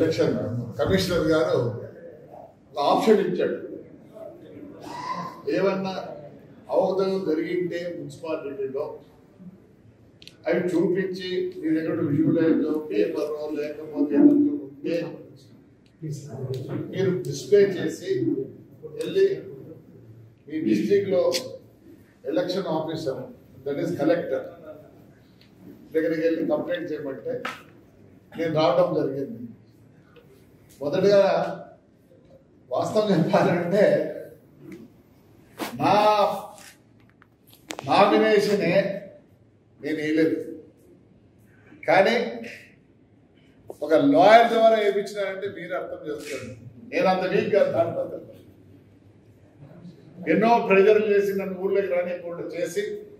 Election commissioner గారు ఒక option ఇచ్చాడు ఏమన్నా అవకతవకలు జరిగింటే మున్సిపాలిటీలో అవి చూపించి మీ దగ్గర విజువలైజ్ పేపర్ లేకపోతే ఏమన్నా ఉంటే మీరు డిస్ప్లే చేసి వెళ్ళి మీ డిస్ట్రిక్ట్ లో election officer that is collector దగ్గరికి వెళ్ళి కంప్లైంట్ చేయమంటే నేను రావడం జరిగింది మొదటగా వాస్తవం చెప్పాలంటే నా నామినేషనే నేను వేయలేదు కానీ ఒక లాయర్ ద్వారా వేయించినారంటే మీరు అర్థం చేసుకోండి నేను అంత వీక్ కాదు దాంట్లో ఎన్నో ప్రెజర్లు చేసి నన్ను ఊర్లోకి రానియకుండా చేసి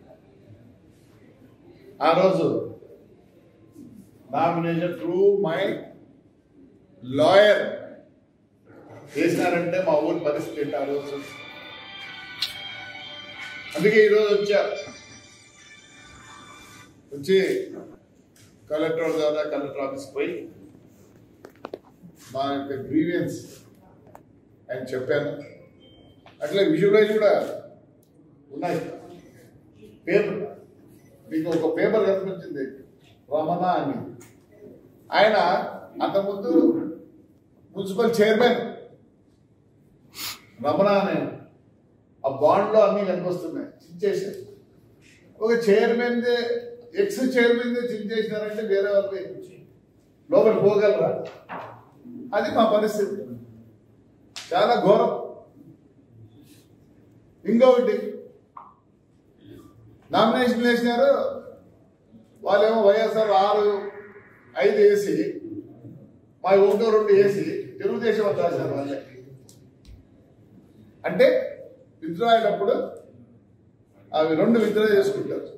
ఆ రోజు నామినేషన్ త్రూ మై లాయర్ చేసినారంటే మా ఊరి పరిస్థితి ఏంటి ఆ రోజు అందుకే ఈరోజు వచ్చా వచ్చి కలెక్టర్ ద్వారా కలెక్టర్ ఆఫీస్ పోయి మా యొక్క గ్రీవియన్స్ ఆయన చెప్పాను అట్లా విజువలైజ్ కూడా ఉన్నాయి పేపర్ మీకు ఒక పేపర్ కనిపించింది రమణ అని ఆయన అంతకుముందు మున్సిపల్ చైర్మన్ రమణ అనే ఆ బాండ్లో అన్ని కనిపిస్తున్నాయి చించేసారు ఒక చైర్మన్ ఎక్స్ చైర్మన్ చించేసినారంటే వేరే వాళ్ళు లోపల పోగలరా అది మా పరిస్థితి చాలా ఘోరం ఇంకొకటి నామినేషన్ వేసినారు వాళ్ళేమో వైఎస్ఆర్ ఆరు ఐదు వేసి మా ఒకటో రెండు వేసి తెలుగుదేశం వాళ్ళు రాశారు వాళ్ళే అంటే విత్డ్రా అయినప్పుడు అవి రెండు విత్డ్రా చేసుకుంటారు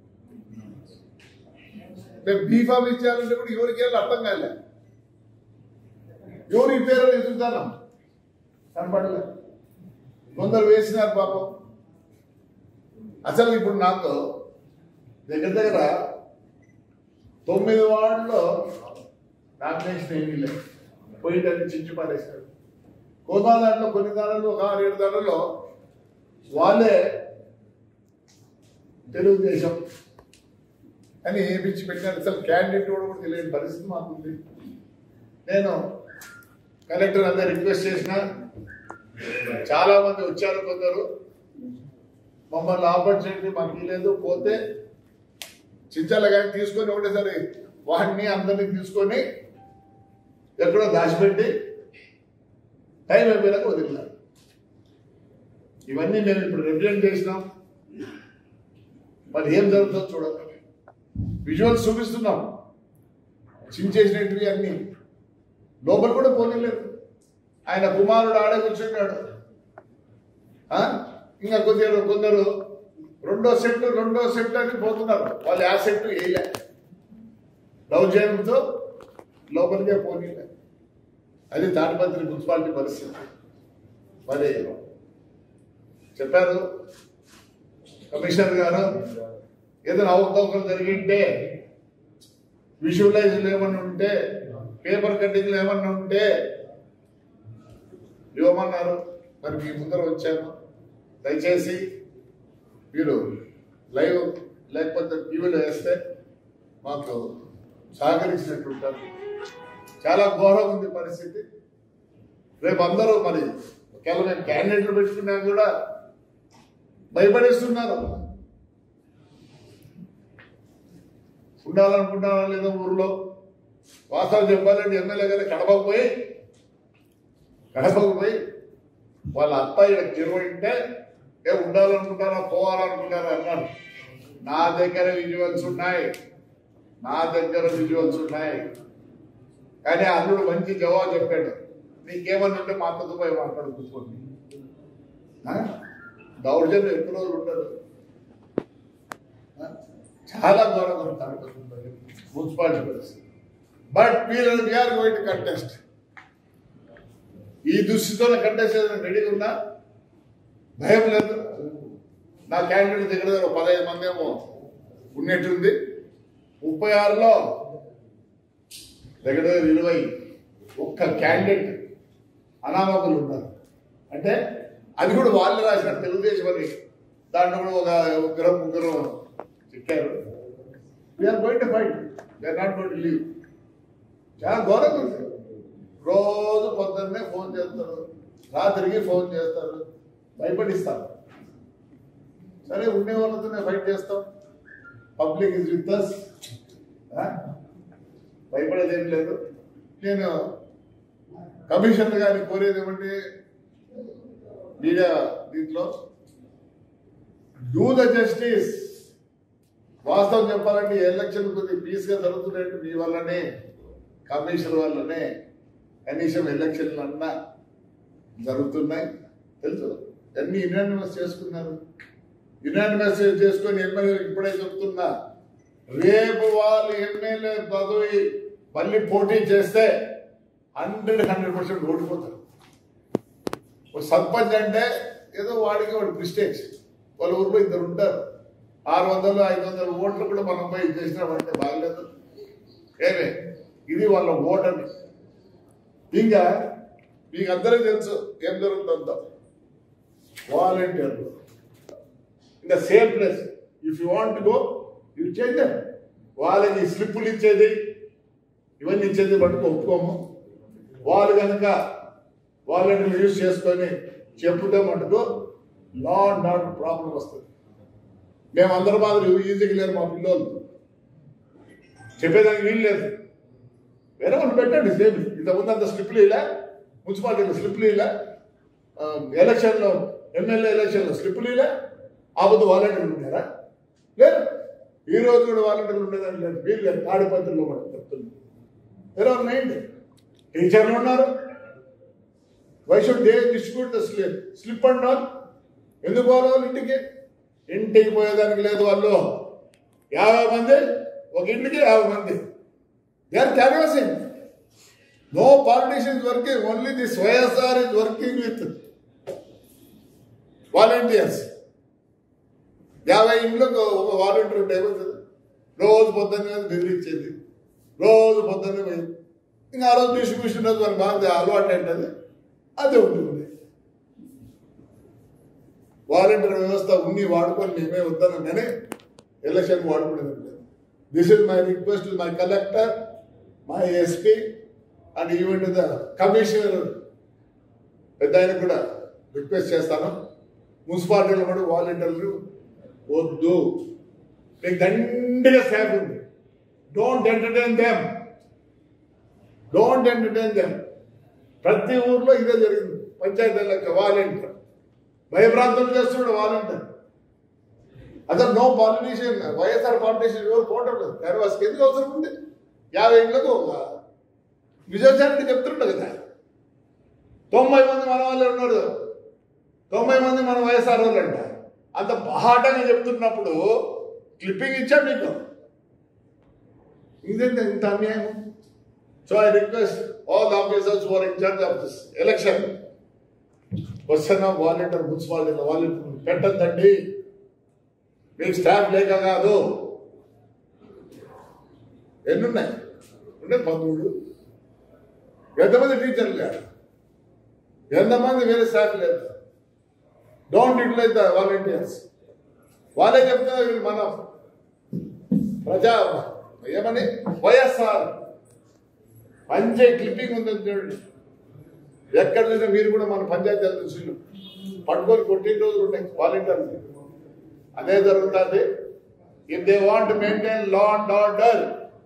మేము బీఫామ్ ఇచ్చారంటే కూడా ఎవరికి వెళ్ళి అర్థం కాలే ఎవరు ఈ పేరు ఎదుగుతారా కనపడలే కొందరు వేసినారు పాపం అసలు ఇప్పుడు నాకు దగ్గర దగ్గర తొమ్మిది వార్డులో నామినేషన్ ఏమీ లేదు పోయిందని చించి పారేశాడు కోదా దాంట్లో కొన్ని దాడులు ఒక ఆరు ఏడు దాడుల్లో వాళ్ళే తెలుగుదేశం అని ఏపించి పెట్టినారు అసలు క్యాండిడేట్ కూడా కూడా తెలియని పరిస్థితి మాకుంది నేను కలెక్టర్ అంతా రిక్వెస్ట్ చేసిన చాలా మంది వచ్చారు కొందరు మమ్మల్ని ఆపర్చునిటీ మాకు లేదు పోతే చించాల కానీ తీసుకొని ఒకటేసారి వాడిని అందరినీ తీసుకొని ఎక్కడో దాచిపెట్టి టైం అయిపోయినాక వదిలినారు ఇవన్నీ మేము ఇప్పుడు రిప్రజెంట్ చేసినాం మరి ఏం జరుగుతుందో చూడాలి విజువల్స్ చూపిస్తున్నాం చించేసినట్టువి అన్ని లోపల కూడా పోనీలేదు ఆయన కుమారుడు ఆడే కూర్చున్నాడు ఆ? ఇంకా కొందరు కొందరు రెండో సెట్ రెండో సెట్ అని పోతున్నారు వాళ్ళు ఆ సెట్ వేయలే దౌర్జన్యంతో లోపలికే పోనీలే అది తాడిపత్రి మున్సిపాలిటీ పరిస్థితి మరి చెప్పారు కమిషనర్ గారు ఏదైనా అవకతవకలు జరిగింటే విజువలైజ్లు ఏమన్నా ఉంటే పేపర్ కటింగ్లు ఏమన్నా ఉంటే ఇవ్వమన్నారు మరి మీ ముందర వచ్చాను దయచేసి మీరు లైవ్ లేకపోతే టీవీలో వేస్తే మాకు సహకరించినట్టు ఉంటారు చాలా ఘోరం ఉంది పరిస్థితి రేపు అందరూ మరి ఒకవేళ మేము క్యాండిడేట్లు పెట్టుకున్నా కూడా భయపడేస్తున్నారు ఉండాలనుకుంటున్నారా లేదా ఊర్లో వాస్తవం చెప్పాలంటే ఎమ్మెల్యే గారు కడపకు పోయి కడపకు పోయి వాళ్ళ అత్త ఇక్కడ తిరువంటే ఏ ఉండాలనుకుంటారా పోవాలనుకుంటారా అన్నారు నా దగ్గర విజువల్స్ ఉన్నాయి నా దగ్గర విజువల్స్ ఉన్నాయి కానీ అల్లుడు మంచి జవాబు చెప్పాడు నీకేమన్నా ఉంటే మా అత్తతో పోయి మాట్లాడు కూర్చోండి ఆ? దౌర్జన్యం ఎక్కువ రోజులు ఉండదు ఆ? చాలా ఘోరంగా ఉంటారు మున్సిపాలిటీ పరిస్థితి బట్ వీళ్ళు వీఆర్ గోయింగ్ టు కంటెస్ట్ ఈ దుస్థితితో కంటెస్ట్ ఏదైనా రెడీగా ఉందా భయం లేదు నా క్యాండిడేట్ దగ్గర దగ్గర ఒక పదహైదు మంది ఏమో ఉన్నట్టుంది ముప్పై ఆరులో దగ్గర దగ్గర ఇరవై ఒక్క క్యాండిడేట్ అనామకులు ఉన్నారు అంటే అది కూడా వాళ్ళు రాసిన తెలుగుదేశం అని దాంట్లో కూడా ఒక ముగ్గురు ముగ్గురు చిక్కారు we're going to fight we're not going to leave చాలా ఘోరంగా ఉంది రోజు పొద్దున్నే ఫోన్ చేస్తారు రాత్రికి ఫోన్ చేస్తారు భయపడిస్తారు సరే ఉండే వాళ్ళతోనే ఫైట్ చేస్తాం పబ్లిక్ ఇస్ విత్ అస్ భయపడేది ఏం లేదు నేను కమిషనర్ గారిని కోరేది ఏమంటే మీడియా దీంట్లో డూ ద జస్టిస్ వాస్తవం చెప్పాలంటే ఎలక్షన్ కొద్దిగా పీస్గా జరుగుతున్నాయంటే మీ వల్లనే కమిషన్ వల్లనే కనీసం ఎలక్షన్లు అన్నా జరుగుతున్నాయి తెలుసు అన్ని యునానిమస్ చేసుకున్నారు యునానిమస్ చేసుకొని ఎమ్మెల్యే ఇప్పుడే చెప్తున్నా రేపు వాళ్ళు ఎమ్మెల్యే పదవి మళ్ళీ పోటీ చేస్తే హండ్రెడ్ హండ్రెడ్ పర్సెంట్ ఓడిపోతారు ఒక సర్పంచ్ అంటే ఏదో వాడికి వాడి మిస్టేక్స్ వాళ్ళ ఊర్లో ఇద్దరు ఉంటారు ఆరు వందలు ఐదు వందల ఓట్లు కూడా మనం పోయి చేసినామంటే బాగలేదు ఏమే ఇది వాళ్ళ ఓటమి ఇంకా మీకు అందరికీ తెలుసు ఏం జరుగుతుందో వాలంటీర్లు ఇంకా same place if you want go you change వాళ్ళకి స్లిప్పులు ఇచ్చేది ఇవన్నీ ఇచ్చేది పట్టుకు ఒప్పుకోము వాళ్ళు కనుక వాలంటీర్లు యూజ్ చేసుకొని చెప్పుతే మటుకు లా అండ్ ఆర్డర్ ప్రాబ్లం వస్తుంది మేము అందరం మాదిరి ఈజీగా లేరు మా పిల్లలు చెప్పేదానికి వీలు లేదు వేరే వాళ్ళు పెట్టండి సేమ్ ఇంతకుముందు అంత స్లిప్లు ఇలా మున్సిపాలిటీలో స్లిప్లు ఇలా ఎలక్షన్లో ఎమ్మెల్యే ఎలక్షన్లో స్లిప్లు ఇలా ఆపదు వాలంటీర్లు ఉన్నారా లేదు ఈ రోజు కూడా వాలంటీర్లు ఉండేదాన్ని లేదు వీళ్ళు లేదు తాడిపత్రుల్లో కూడా చెప్తుంది వేరే మైండ్ టీచర్లు ఉన్నారు why should they distribute the slip slip and all ఎందుకు పోవాలి వాళ్ళు ఇంటికి ఇంటికి పోయేదానికి లేదు వాళ్ళు యాభై మంది ఒక ఇంటికి యాభై మంది they are canvassing no politicians working only this YSR is working with volunteers యాభై ఇండ్లకు ఒక వాలంటీర్ ఉంటే ఏమవుతుంది రోజు పొద్దున్న బెదిరించేది రోజు పొద్దున్న పోయి ఇంకా ఆ రోజు డిస్ట్రిబ్యూషన్ రోజు మనకు బాగా అలవాటు ఏంటది అదే ఉంటుంది వాలంటీర్ వ్యవస్థ ఉన్ని వాడుకొని మేమే వద్దనం కానీ ఎలక్షన్ వాడుకునేది లేదు this is my request my collector my SP and even the commissioner పెద్ద ఆయన కూడా రిక్వెస్ట్ చేస్తాను మున్సిపాలిటీలో కూడా వాలంటీర్లు వద్దు మీకు దండిగా స్టాఫ్ ఉంది don't entertain them don't entertain them ప్రతి ఊర్లో ఇదే జరిగింది పంచాయతీలకు వాలంటీర్ భయభ్రాంతులు చేస్తున్నాడు వాలంటీర్ అసలు నో పాలిటీషియన్ వైఎస్ఆర్ పాలిటీషియన్ ఎవరు పోవటం లేదు క్యాన్వాస్కి ఎందుకు అవసరం ఉంది యాభై ఏళ్ళకు విజయసారి చెప్తుంటాడు కదా తొంభై మంది మన వాళ్ళే ఉన్నారు తొంభై మంది మన వైఎస్ఆర్ వాళ్ళు అంట అంత బాహాటంగా చెప్తున్నప్పుడు క్లిప్పింగ్ ఇచ్చా మీకు ఇదేంటి ఇంత అన్యాయం so I request all officers for in charge of this election question of volunteer municipality volunteer పెట్టద్దండి మీకు స్టాఫ్ లేక కాదు ఎన్ని ఉన్నాయి ఉండే పదమూడు ఎంతమంది టీచర్లు లేరు ఎంతమంది వేరే స్టాఫ్ లేదు డోంట్ యూటిలైజ్ ద వాలంటీర్స్ వాళ్ళే చెప్తున్నారు వీళ్ళు మనం ప్రజా ఏమని వైఎస్ఆర్ మంచి క్లిప్పింగ్ ఉందని చూడండి ఎక్కడ చూసినా మీరు కూడా మన పంచాయతీ నుంచి పట్టుకొని కొట్టిన రోజులు ఉన్నాయి వాలంటీర్లు అదే జరుగుతుంది if they want maintain law and order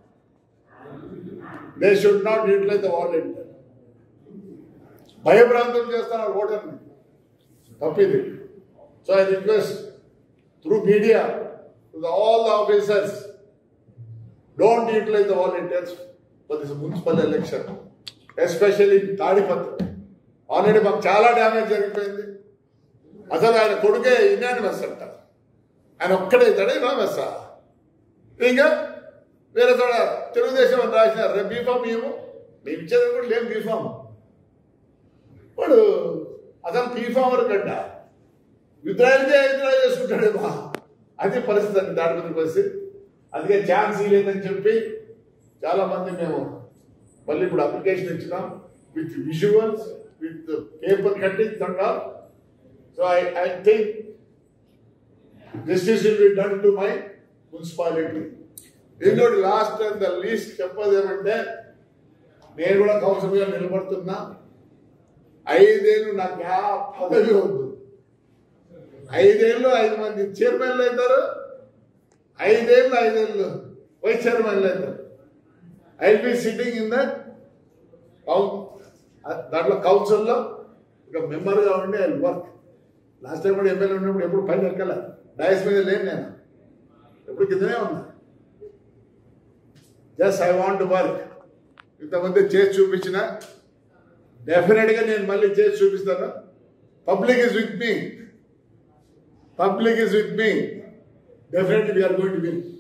they should not utilize the volunteer భయభ్రాంతులు చేస్తున్నారు ఓటర్ని తప్పింది so I request through media to all the officers don't utilize the volunteers for this municipal election especially Tadipatri already మాకు చాలా damage జరిగిపోయింది అసలు ఆయన కొడుకే ఇన్యానిమస్ అంట ఆయన ఒక్కడే ఇతడే ఇనామస్ ఇంకా వేరే చోట తెలుగుదేశం అని రాసినారు రేపు బీఫామ్ ఏమో మేము ఇచ్చేది కూడా లేం బీఫామ్ వాడు అసలు బీఫామ్ వరకు అంట విత్డ్రాయల్ విత్డ్రాయల్ చేసుకుంటాడేమో అది పరిస్థితి అండి దాని మీద పరిస్థితి అందుకే ఛాన్స్ లేదని చెప్పి చాలా మంది మేము మళ్ళీ ఇప్పుడు అప్లికేషన్ ఇచ్చినాం with visuals with paper cuttings and all so I I think justice will be done to my municipality ఇంకోటి లాస్ట్ అండ్ ద లీస్ట్ చెప్పదు ఏమంటే నేను కూడా కౌన్సిల్ గా నిలబడుతున్నా ఐదేళ్ళు నాకు ఆ పదవి వద్దు ఐదేళ్ళు ఐదు మంది చైర్మన్లు అవుతారు ఐదేళ్ళు ఐదేళ్ళు వైస్ చైర్మన్లు అవుతారు I be sitting in that దాంట్లో కౌన్సిల్లో ఒక మెంబర్గా ఉండి ఐ వర్క్ లాస్ట్ టైం కూడా ఎమ్మెల్యే ఉన్నప్పుడు ఎప్పుడు పైన ఎక్కల డయస్ మీద లేను నేను ఎప్పుడు కిందనే ఉన్నా జస్ట్ ఐ వాంట్ వర్క్ ఇంతమంది చేసి చూపించిన డెఫినెట్గా నేను మళ్ళీ చేసి చూపిస్తాను public is with me public is with me definitely we're going to win